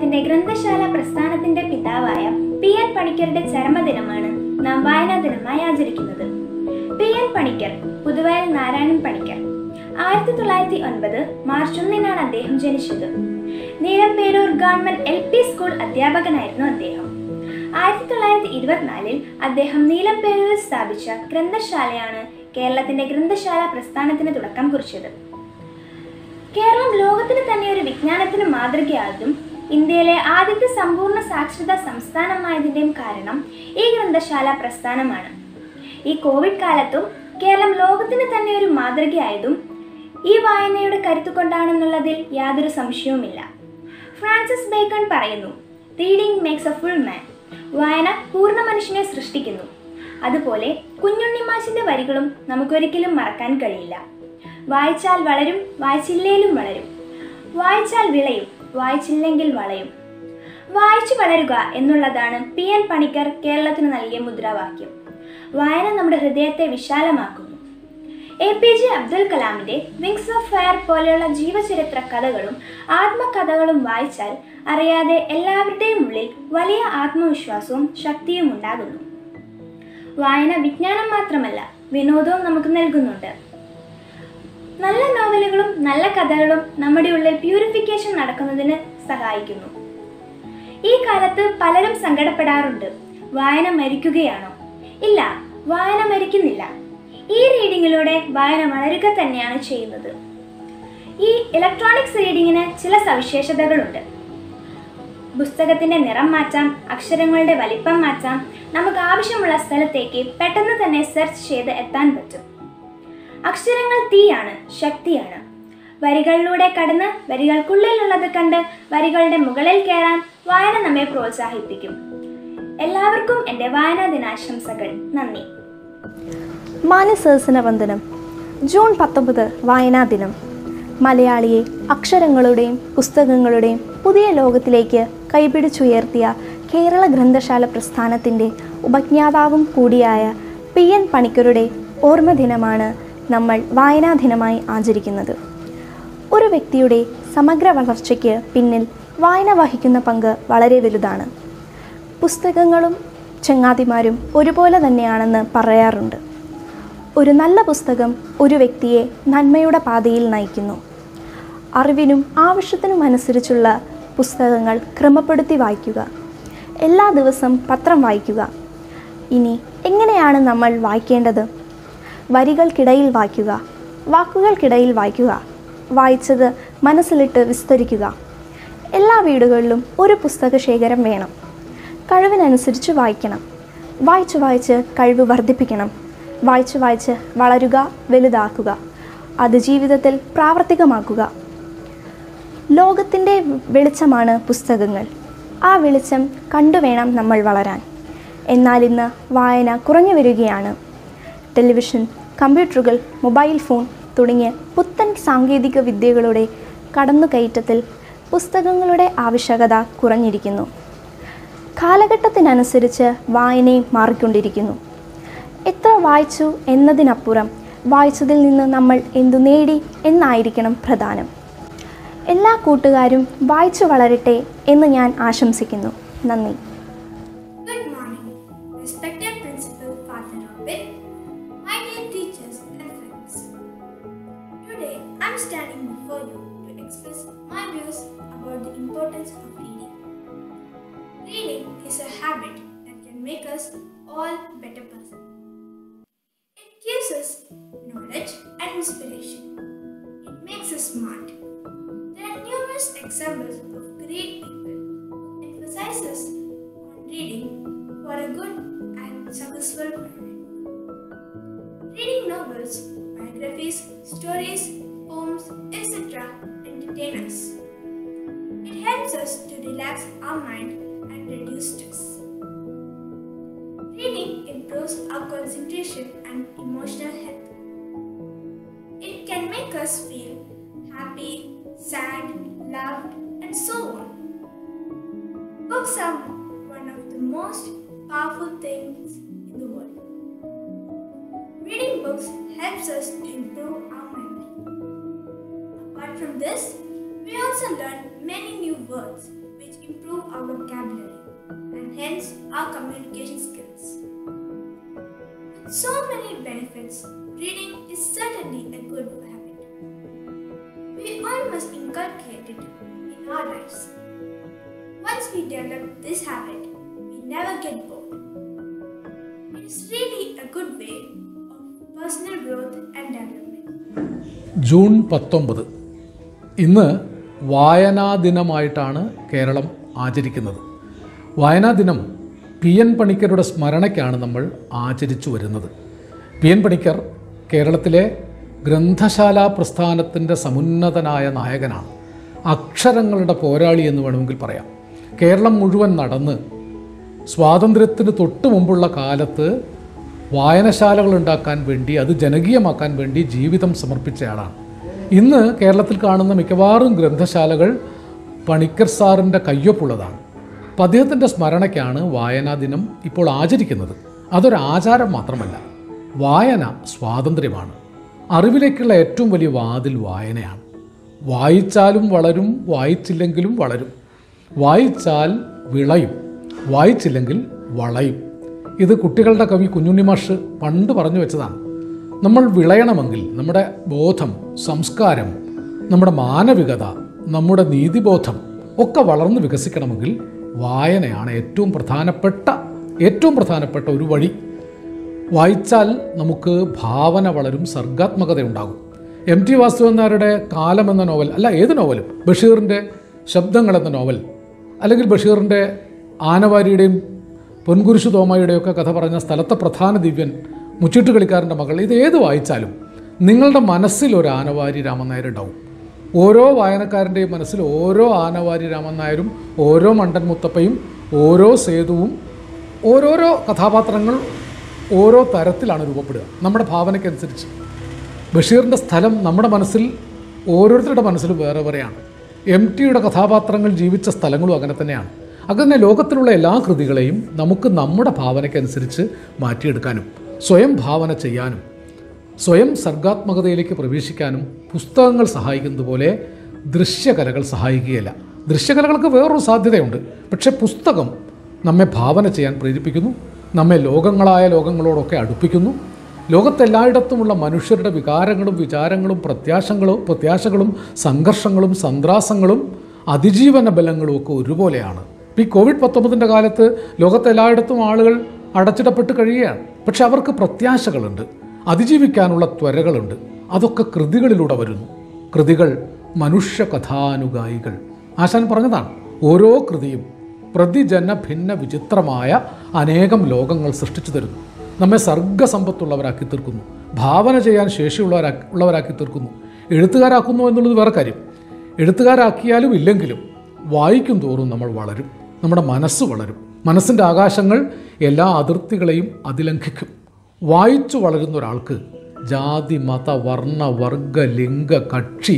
കേരളത്തിന്റെ ഗ്രന്ഥശാല പ്രസ്ഥാനത്തിന്റെ പിതാവായ പി എൻ പണിക്കരുടെ ചരമദിനമാണ് നാം വായനാ ദിനമായി ആചരിക്കുന്നത് പി എൻ പണിക്കർ പുതുവയൽ നാരായണൻ പണിക്കർ ആയിരത്തി തൊള്ളായിരത്തി ഒൻപത് മാർച്ച് ഒന്നിനാണ് അദ്ദേഹം ജനിച്ചത് Neelamperoor government L P school അധ്യാപകനായിരുന്നു അദ്ദേഹം ആയിരത്തി തൊള്ളായിരത്തി ഇരുപത്തിനാലിൽ അദ്ദേഹം നീലംപേരൂരിൽ സ്ഥാപിച്ച ഗ്രന്ഥശാലയാണ് കേരളത്തിന്റെ ഗ്രന്ഥശാല പ്രസ്ഥാനത്തിന് തുടക്കം കുറിച്ചത് കേരളം ലോകത്തിന് തന്നെ ഒരു വിജ്ഞാനത്തിന് മാതൃകയായതും ഇന്ത്യയിലെ ആദ്യത്തെ സമ്പൂർണ്ണ സാക്ഷരതാ സംസ്ഥാനമായതിൻ്റെയും കാരണം ഈ ഗ്രന്ഥശാല പ്രസ്ഥാനമാണ് ഈ കോവിഡ് കാലത്തും കേരളം ലോകത്തിന് തന്നെ ഒരു മാതൃകയായതും ഈ വായനയുടെ കരുത്തുകൊണ്ടാണെന്നുള്ളതിൽ യാതൊരു സംശയവുമില്ല ഫ്രാൻസിസ് ബേക്കൺ പറയുന്നു reading makes a full man വായന പൂർണ്ണ മനുഷ്യനെ സൃഷ്ടിക്കുന്നു അതുപോലെ കുഞ്ഞുണ്ണിമാശിന്റെ വരികളും നമുക്കൊരിക്കലും മറക്കാൻ കഴിയില്ല വായിച്ചാൽ വളരും വായിച്ചില്ലേലും വളരും വായിച്ചാൽ വിളയും വായിച്ചില്ലെങ്കിൽ വളയും വായിച്ചു വളരുക എന്നുള്ളതാണ് പി എൻ പണിക്കർ കേരളത്തിന് നൽകിയ മുദ്രാവാക്യം വായന നമ്മുടെ ഹൃദയത്തെ വിശാലമാക്കുന്നു എ പി ജെ അബ്ദുൽ കലാമിന്റെ വിങ്സ് ഓഫ് ഫയർ പോലെയുള്ള ജീവചരിത്ര കഥകളും ആത്മകഥകളും വായിച്ചാൽ അറിയാതെ എല്ലാവരുടെയും ഉള്ളിൽ വലിയ ആത്മവിശ്വാസവും ശക്തിയും ഉണ്ടാകുന്നു വായന വിജ്ഞാനം മാത്രമല്ല വിനോദവും നമുക്ക് നൽകുന്നുണ്ട് നല്ല നോവലുകളും നല്ല കഥകളും നമ്മുടെ ഉള്ളിൽ പ്യൂരിഫിക്കേഷൻ നടക്കുന്നതിന് സഹായിക്കുന്നു ഈ കാലത്ത് പലരും സങ്കടപ്പെടാറുണ്ട് വായന മരിക്കുകയാണോ ഇല്ല വായന മരിക്കുന്നില്ല ഈ റീഡിങ്ങിലൂടെ വായന വളരുക തന്നെയാണ് ചെയ്യുന്നത് ഈ ഇലക്ട്രോണിക്സ് റീഡിങ്ങിന് ചില സവിശേഷതകളുണ്ട് പുസ്തകത്തിന്റെ നിറം മാറ്റാം അക്ഷരങ്ങളുടെ വലിപ്പം മാറ്റാം നമുക്ക് ആവശ്യമുള്ള സ്ഥലത്തേക്ക് പെട്ടെന്ന് തന്നെ സെർച്ച് ചെയ്ത് എത്താൻ പറ്റും അക്ഷരങ്ങൾ തീയാണ് ശക്തിയാണ് വരികളിലൂടെ കടന്ന് വരികൾക്കുള്ളിലുള്ളത് കണ്ട് വരികളുടെ മുകളിൽ കയറാൻ വായന നമ്മെ പ്രോത്സാഹിപ്പിക്കും എല്ലാവർക്കും എൻ്റെ വായനാ ദിനാശംസകൾ നന്ദി മാനസേഴ്സിന വന്ദനം ജൂൺ പത്തൊമ്പത് വായനാ ദിനം മലയാളിയെ അക്ഷരങ്ങളുടെയും പുസ്തകങ്ങളുടെയും പുതിയ ലോകത്തിലേക്ക് കൈപിടിച്ചുയർത്തിയ കേരള ഗ്രന്ഥശാല പ്രസ്ഥാനത്തിൻ്റെ ഉപജ്ഞാതാവും കൂടിയായ പി എൻ പണിക്കരുടെ ഓർമ്മ ദിനമാണ് നമ്മൾ വായനാ ദിനമായി ആചരിക്കുന്നത് ഒരു വ്യക്തിയുടെ സമഗ്ര വളർച്ചയ്ക്ക് പിന്നിൽ വായന വഹിക്കുന്ന പങ്ക് വളരെ വലുതാണ് പുസ്തകങ്ങളും ചങ്ങാതിമാരും ഒരുപോലെ തന്നെയാണെന്ന് പറയാറുണ്ട് ഒരു നല്ല പുസ്തകം ഒരു വ്യക്തിയെ നന്മയുടെ പാതയിൽ നയിക്കുന്നു അറിവിനും ആവശ്യത്തിനും അനുസരിച്ചുള്ള പുസ്തകങ്ങൾ ക്രമപ്പെടുത്തി വായിക്കുക എല്ലാ ദിവസം പത്രം വായിക്കുക ഇനി എങ്ങനെയാണ് നമ്മൾ വായിക്കേണ്ടത് വരികൾക്കിടയിൽ വായിക്കുക വാക്കുകൾക്കിടയിൽ വായിക്കുക വായിച്ചത് മനസ്സിലിട്ട് വിസ്തരിക്കുക എല്ലാ വീടുകളിലും ഒരു പുസ്തക ശേഖരം വേണം കഴിവിനനുസരിച്ച് വായിക്കണം വായിച്ച് വായിച്ച് കഴിവ് വർദ്ധിപ്പിക്കണം വായിച്ച് വായിച്ച് വളരുക വലുതാക്കുക അത് ജീവിതത്തിൽ പ്രാവർത്തികമാക്കുക ലോകത്തിൻ്റെ വെളിച്ചമാണ് പുസ്തകങ്ങൾ ആ വെളിച്ചം കണ്ടുവേണം നമ്മൾ വളരാൻ എന്നാൽ ഇന്ന് വായന കുറഞ്ഞു വരികയാണ് ടെലിവിഷൻ കമ്പ്യൂട്ടറുകൾ മൊബൈൽ ഫോൺ തുടങ്ങിയ പുത്തൻ സാങ്കേതിക വിദ്യകളുടെ കടന്നുകയറ്റത്തിൽ പുസ്തകങ്ങളുടെ ആവശ്യകത കുറഞ്ഞിരിക്കുന്നു കാലഘട്ടത്തിനനുസരിച്ച് വായനയും മാറിക്കൊണ്ടിരിക്കുന്നു എത്ര വായിച്ചു എന്നതിനപ്പുറം വായിച്ചതിൽ നിന്ന് നമ്മൾ എന്തു നേടി എന്നായിരിക്കണം പ്രധാനം എല്ലാ കൂട്ടുകാരും വായിച്ചു വളരട്ടെ എന്ന് ഞാൻ ആശംസിക്കുന്നു നന്ദി Good morning, respected Principal Father Robin, my dear teachers and friends. Today, I'm standing before you to express my views about the importance of reading. Reading is a habit that can make us all better persons. It gives us knowledge and inspiration. It makes us smart. There are numerous examples of great people who emphasizes on reading for a good and successful planet. Reading novels, biographies, stories, poems, etc. entertain us. It helps us to relax our mind and reduce stress. Reading improves our concentration and emotional health. It can make us feel happy, sad, loved, and so on. Books are one of the most powerful things in the world. Reading books helps us to improve our memory. Apart from this, we also learn many new words which improve our vocabulary and hence our communication skills. With so many benefits, reading is certainly a good habit. We all must inculcate it in our lives. Once we develop this habit, we never get bored. It is really a good way of personal growth and development. June പത്തൊമ്പത് ഇന്ന് വായനാ ദിനമായിട്ടാണ് കേരളം ആചരിക്കുന്നത് വായനാ ദിനം P N പണിക്കരുടെ സ്മരണയ്ക്കാണ് നമ്മൾ ആചരിച്ചു വരുന്നത് പി എൻ പണിക്കർ കേരളത്തിലെ ഗ്രന്ഥശാലാ പ്രസ്ഥാനത്തിൻ്റെ സമുന്നതനായ നായകനാണ് അക്ഷരങ്ങളുടെ പോരാളി എന്ന് വേണമെങ്കിൽ പറയാം കേരളം മുഴുവൻ നടന്ന് സ്വാതന്ത്ര്യത്തിന് തൊട്ട് മുമ്പുള്ള കാലത്ത് വായനശാലകൾ ഉണ്ടാക്കാൻ വേണ്ടി അത് ജനകീയമാക്കാൻ വേണ്ടി ജീവിതം സമർപ്പിച്ചയാളാണ് ഇന്ന് കേരളത്തിൽ കാണുന്ന മിക്കവാറും ഗ്രന്ഥശാലകൾ പണിക്കർ സാറിൻ്റെ കയ്യൊപ്പുള്ളതാണ് അപ്പം അദ്ദേഹത്തിൻ്റെ സ്മരണയ്ക്കാണ് വായനാ ദിനം ഇപ്പോൾ ആചരിക്കുന്നത് അതൊരു ആചാരം മാത്രമല്ല വായന സ്വാതന്ത്ര്യമാണ് അറിവിലേക്കുള്ള ഏറ്റവും വലിയ വാതിൽ വായനയാണ് വായിച്ചാലും വളരും വായിച്ചില്ലെങ്കിലും വളരും വായിച്ചാൽ വിളയും വായിച്ചില്ലെങ്കിൽ വളയും ഇത് കുട്ടികളുടെ കവി കുഞ്ഞുണ്ണി മാഷ് പണ്ട് പറഞ്ഞു വെച്ചതാണ് നമ്മൾ വിളയണമെങ്കിൽ നമ്മുടെ ബോധം സംസ്കാരം നമ്മുടെ മാനവികത നമ്മുടെ നീതിബോധം ഒക്കെ വളർന്ന് വികസിക്കണമെങ്കിൽ വായനയാണ് ഏറ്റവും പ്രധാനപ്പെട്ട ഏറ്റവും പ്രധാനപ്പെട്ട ഒരു വഴി വായിച്ചാൽ നമുക്ക് ഭാവന വളരും സർഗാത്മകത ഉണ്ടാകും എം ടി വാസുദേവൻ നായരുടെ കാലം എന്ന നോവൽ അല്ല ഏത് നോവലും ബഷീറിൻ്റെ ശബ്ദങ്ങൾ എന്ന നോവൽ അല്ലെങ്കിൽ ബഷീറിൻ്റെ ആനവാരിയുടെയും പൊൻകുരിശു തോമയുടെയൊക്കെ കഥ പറഞ്ഞ സ്ഥലത്തെ പ്രധാന ദിവ്യൻ മുച്ചിട്ട് കളിക്കാരൻ്റെ മകൾ ഇത് ഏത് വായിച്ചാലും നിങ്ങളുടെ മനസ്സിൽ ഒരു ആനവാരി രാമൻ നായർ ഉണ്ടാവും ഓരോ വായനക്കാരൻ്റെയും മനസ്സിൽ ഓരോ ആനവാരി രാമൻ നായരും ഓരോ മണ്ടൻ മുത്തപ്പയും ഓരോ സേതുവും ഓരോരോ കഥാപാത്രങ്ങൾ ഓരോ തരത്തിലാണ് രൂപപ്പെടുക നമ്മുടെ ഭാവനയ്ക്കനുസരിച്ച് ബഷീറിൻ്റെ സ്ഥലം നമ്മുടെ മനസ്സിൽ ഓരോരുത്തരുടെ മനസ്സിലും വേറെ വേറെയാണ് എം ടിയുടെ കഥാപാത്രങ്ങൾ ജീവിച്ച സ്ഥലങ്ങളും അങ്ങനെ തന്നെയാണ് അങ്ങനെ ലോകത്തിലുള്ള എല്ലാ കൃതികളെയും നമുക്ക് നമ്മുടെ ഭാവനയ്ക്കനുസരിച്ച് മാറ്റിയെടുക്കാനും സ്വയം ഭാവന ചെയ്യാനും സ്വയം സർഗാത്മകതയിലേക്ക് പ്രവേശിക്കാനും പുസ്തകങ്ങൾ സഹായിക്കുന്നത് പോലെ ദൃശ്യകലകൾ സഹായിക്കുകയില്ല ദൃശ്യകലകൾക്ക് വേറൊരു സാധ്യതയുണ്ട് പക്ഷേ പുസ്തകം നമ്മെ ഭാവന ചെയ്യാൻ പ്രേരിപ്പിക്കുന്നു നമ്മെ ലോകങ്ങളായ ലോകങ്ങളോടൊക്കെ അടുപ്പിക്കുന്നു ലോകത്തെല്ലായിടത്തുമുള്ള മനുഷ്യരുടെ വികാരങ്ങളും വിചാരങ്ങളും പ്രത്യാശകളും പ്രത്യാശകളും സംഘർഷങ്ങളും സന്ത്രാസങ്ങളും അതിജീവന ബലങ്ങളും ഒക്കെ ഒരുപോലെയാണ് ഇപ്പോൾ ഈ കോവിഡ് പത്തൊമ്പതിൻ്റെ കാലത്ത് ലോകത്തെല്ലായിടത്തും ആളുകൾ അടച്ചിടപ്പെട്ട് കഴിയുകയാണ് പക്ഷെ അവർക്ക് പ്രത്യാശകളുണ്ട് അതിജീവിക്കാനുള്ള ത്വരകളുണ്ട് അതൊക്കെ കൃതികളിലൂടെ വരുന്നു കൃതികൾ മനുഷ്യ കഥാനുഗായികൾ ആശാൻ പറഞ്ഞതാണ് ഓരോ കൃതിയും പ്രതിജന ഭിന്ന വിചിത്രമായ അനേകം ലോകങ്ങൾ സൃഷ്ടിച്ചു തരുന്നു നമ്മെ സർഗസമ്പത്തുള്ളവരാക്കി തീർക്കുന്നു ഭാവന ചെയ്യാൻ ശേഷിയുള്ളവരാക്കി ഉള്ളവരാക്കി തീർക്കുന്നു എഴുത്തുകാരാക്കുന്നു എന്നുള്ളത് വേറെ കാര്യം എഴുത്തുകാരാക്കിയാലും ഇല്ലെങ്കിലും വായിക്കും തോറും നമ്മൾ വളരും നമ്മുടെ മനസ്സ് വളരും മനസ്സിൻ്റെ ആകാശങ്ങൾ എല്ലാ അതിർത്തികളെയും അതിലംഘിക്കും വായിച്ചു വളരുന്ന ഒരാൾക്ക് ജാതി മത വർണ്ണ വർഗ ലിംഗ കക്ഷി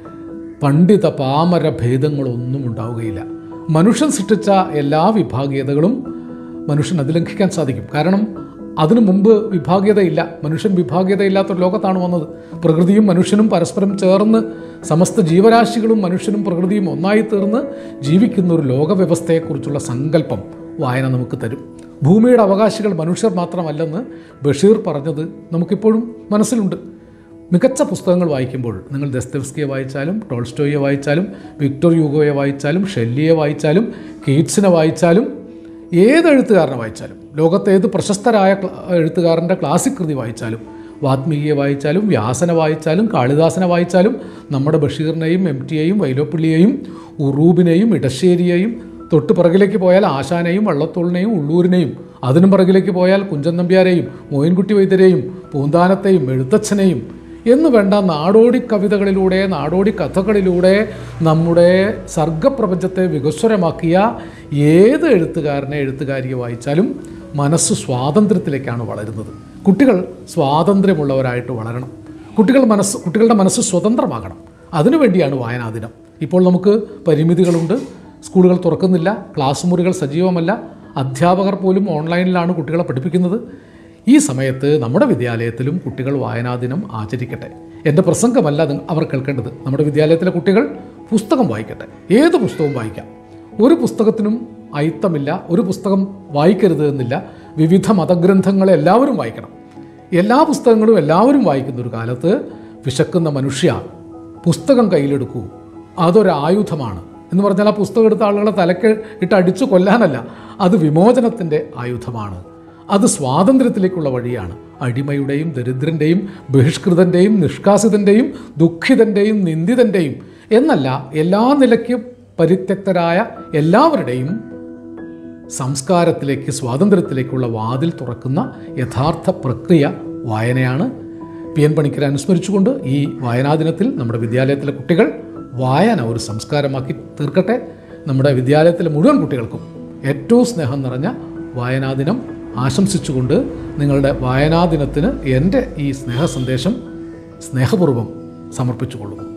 പണ്ഡിത പാമര ഭേദങ്ങളൊന്നും ഉണ്ടാവുകയില്ല മനുഷ്യൻ സൃഷ്ടിച്ച എല്ലാ വിഭാഗീയതകളും മനുഷ്യൻ അതിലംഘിക്കാൻ സാധിക്കും കാരണം അതിനു മുമ്പ് വിഭാഗീയതയില്ല മനുഷ്യൻ വിഭാഗീയതയില്ലാത്തൊരു ലോകത്താണ് വന്നത് പ്രകൃതിയും മനുഷ്യനും പരസ്പരം ചേർന്ന് സമസ്ത ജീവരാശികളും മനുഷ്യനും പ്രകൃതിയും ഒന്നായി തീർന്ന് ജീവിക്കുന്ന ഒരു ലോകവ്യവസ്ഥയെക്കുറിച്ചുള്ള സങ്കല്പം വായന നമുക്ക് തരും ഭൂമിയുടെ അവകാശികൾ മനുഷ്യർ മാത്രമല്ലെന്ന് ബഷീർ പറഞ്ഞത് നമുക്കിപ്പോഴും മനസ്സിലുണ്ട് മികച്ച പുസ്തകങ്ങൾ വായിക്കുമ്പോൾ നിങ്ങൾ ദസ്തവ്സ്കിയെ വായിച്ചാലും ടോൾസ്റ്റോയെ വായിച്ചാലും വിക്ടർ യൂഗോയെ വായിച്ചാലും ഷെല്ലിയെ വായിച്ചാലും കീറ്റ്സിനെ വായിച്ചാലും ഏത് എഴുത്തുകാരനെ വായിച്ചാലും ലോകത്തെ ഏത് പ്രശസ്തരായ ക്ല- എഴുത്തുകാരൻ്റെ ക്ലാസിക് കൃതി വായിച്ചാലും വാത്മീകിയെ വായിച്ചാലും വ്യാസനെ വായിച്ചാലും കാളിദാസനെ വായിച്ചാലും നമ്മുടെ ബഷീറിനെയും എം ടിയെയും വൈലോപ്പിള്ളിയെയും ഉറൂബിനെയും ഇടശ്ശേരിയെയും തൊട്ട് പിറകിലേക്ക് പോയാൽ ആശാനെയും വള്ളത്തോളിനെയും ഉള്ളൂരിനെയും അതിനും പിറകിലേക്ക് പോയാൽ കുഞ്ചൻ നമ്പ്യാരെയും മോയിൻകുട്ടി വൈദ്യരെയും പൂന്താനത്തെയും എഴുത്തച്ഛനെയും എന്ന് വേണ്ട നാടോടി കവിതകളിലൂടെ നാടോടി കഥകളിലൂടെ നമ്മുടെ സർഗപ്രപഞ്ചത്തെ വികസ്വരമാക്കിയ ഏത് എഴുത്തുകാരനെ എഴുത്തുകാരിയെ വായിച്ചാലും മനസ്സ് സ്വാതന്ത്ര്യത്തിലേക്കാണ് വളരുന്നത് കുട്ടികൾ സ്വാതന്ത്ര്യമുള്ളവരായിട്ട് വളരണം കുട്ടികൾ മനസ്സ് കുട്ടികളുടെ മനസ്സ് സ്വതന്ത്രമാകണം അതിനുവേണ്ടിയാണ് വായനാ ദിനം ഇപ്പോൾ നമുക്ക് പരിമിതികളുണ്ട് സ്കൂളുകൾ തുറക്കുന്നില്ല ക്ലാസ് മുറികൾ സജീവമല്ല അധ്യാപകർ പോലും ഓൺലൈനിലാണ് കുട്ടികളെ പഠിപ്പിക്കുന്നത് ഈ സമയത്ത് നമ്മുടെ വിദ്യാലയത്തിലും കുട്ടികൾ വായനാ ദിനം ആചരിക്കട്ടെ എൻ്റെ പ്രസംഗമല്ല അത് അവർ കേൾക്കേണ്ടത് നമ്മുടെ വിദ്യാലയത്തിലെ കുട്ടികൾ പുസ്തകം വായിക്കട്ടെ ഏത് പുസ്തകവും വായിക്കാം ഒരു പുസ്തകത്തിനും അയിത്തമില്ല ഒരു പുസ്തകം വായിക്കരുത് എന്നില്ല വിവിധ മതഗ്രന്ഥങ്ങളെ എല്ലാവരും വായിക്കണം എല്ലാ പുസ്തകങ്ങളും എല്ലാവരും വായിക്കുന്ന ഒരു കാലത്ത് വിശക്കുന്ന മനുഷ്യ പുസ്തകം കയ്യിലെടുക്കൂ അതൊരായുധമാണ് എന്ന് പറഞ്ഞാൽ ആ പുസ്തകം എടുത്ത ആളുകളെ തലക്ക് ഇട്ട് അടിച്ചു കൊല്ലാനല്ല അത് വിമോചനത്തിൻ്റെ ആയുധമാണ് അത് സ്വാതന്ത്ര്യത്തിലേക്കുള്ള വഴിയാണ് അടിമയുടെയും ദരിദ്രൻ്റെയും ബഹിഷ്കൃതൻ്റെയും നിഷ്കാസിതൻ്റെയും ദുഃഖിതൻ്റെയും നിന്ദിതൻ്റെയും എന്നല്ല എല്ലാ നിലയ്ക്കും പരിത്യക്തരായ എല്ലാവരുടെയും സംസ്കാരത്തിലേക്ക് സ്വാതന്ത്ര്യത്തിലേക്കുള്ള വാതിൽ തുറക്കുന്ന യഥാർത്ഥ പ്രക്രിയ വായനയാണ് പി എൻ പണിക്കരെ അനുസ്മരിച്ചുകൊണ്ട് ഈ വായനാ ദിനത്തിൽ നമ്മുടെ വിദ്യാലയത്തിലെ കുട്ടികൾ വായന ഒരു സംസ്കാരമാക്കി തീർക്കട്ടെ നമ്മുടെ വിദ്യാലയത്തിലെ മുഴുവൻ കുട്ടികൾക്കും ഏറ്റവും സ്നേഹം നിറഞ്ഞ വായനാ ദിനം ആശംസിച്ചുകൊണ്ട് നിങ്ങളുടെ വായനാ ദിനത്തിന് എൻ്റെ ഈ സ്നേഹ സന്ദേശം സ്നേഹപൂർവ്വം സമർപ്പിച്ചുകൊള്ളുന്നു